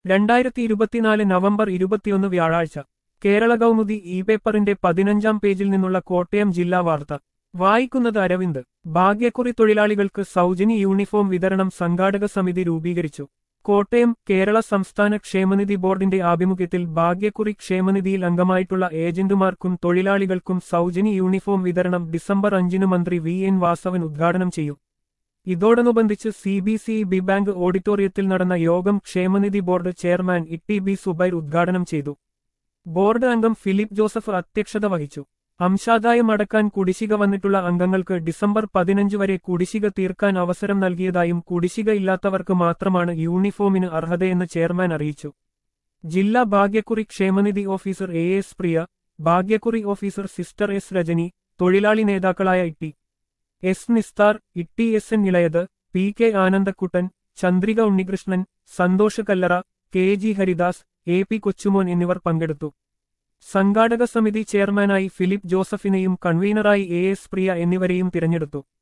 രണ്ടായിരത്തി ഇരുപത്തിനാല് നവംബർ ഇരുപത്തിയൊന്ന് വ്യാഴാഴ്ച കേരള കൗമുദി ഇ പേപ്പറിന്റെ പതിനഞ്ചാം പേജിൽ നിന്നുള്ള കോട്ടയം ജില്ലാ വാർത്ത വായിക്കുന്നത് അരവിന്ദ് ഭാഗ്യക്കുറി തൊഴിലാളികൾക്ക് സൗജന്യ യൂണിഫോം വിതരണം സംഘാടക സമിതി രൂപീകരിച്ചു കോട്ടയം കേരള സംസ്ഥാന ക്ഷേമനിധി ബോർഡിന്റെ ആഭിമുഖ്യത്തിൽ ഭാഗ്യക്കുറി ക്ഷേമനിധിയിൽ അംഗമായിട്ടുള്ള ഏജന്റുമാർക്കും തൊഴിലാളികൾക്കും സൗജന്യ യൂണിഫോം വിതരണം ഡിസംബർ അഞ്ചിന് മന്ത്രി വി എൻ വാസവൻ ഉദ്ഘാടനം ചെയ്യും ഇതോടനുബന്ധിച്ച് C B C B bank ഓഡിറ്റോറിയത്തിൽ നടന്ന യോഗം ക്ഷേമനിധി ബോർഡ് ചെയർമാൻ ഇട്ടി ബി സുബൈർ ഉദ്ഘാടനം ചെയ്തു ബോർഡ് അംഗം ഫിലിപ്പ് ജോസഫ് അധ്യക്ഷത വഹിച്ചു അംശാദായം അടക്കാൻ കുടിശ്ശിക വന്നിട്ടുള്ള അംഗങ്ങൾക്ക് ഡിസംബർ പതിനഞ്ച് വരെ കുടിശ്ശിക തീർക്കാൻ അവസരം നൽകിയതായും കുടിശ്ശിക ഇല്ലാത്തവർക്ക് മാത്രമാണ് യൂണിഫോമിന് അർഹതയെന്ന് ചെയർമാൻ അറിയിച്ചു ജില്ലാ ഭാഗ്യക്കുറി ക്ഷേമനിധി ഓഫീസർ എ എസ് പ്രിയ ഭാഗ്യക്കുറി ഓഫീസർ സിസ്റ്റർ എസ് രജനി തൊഴിലാളി നേതാക്കളായ ഇട്ടി എസ് നിസ്താർ ഇട്ടി S N Ilayath P K Anandakuttan Chandrika Unnikrishnan Santhosh Kallara K G Haridas A P Kochumon എന്നിവർ പങ്കെടുത്തു സംഘാടക സമിതി ചെയർമാനായി ഫിലിപ്പ് ജോസഫിനെയും കൺവീനറായി എ എസ് പ്രിയ എന്നിവരെയും തിരഞ്ഞെടുത്തു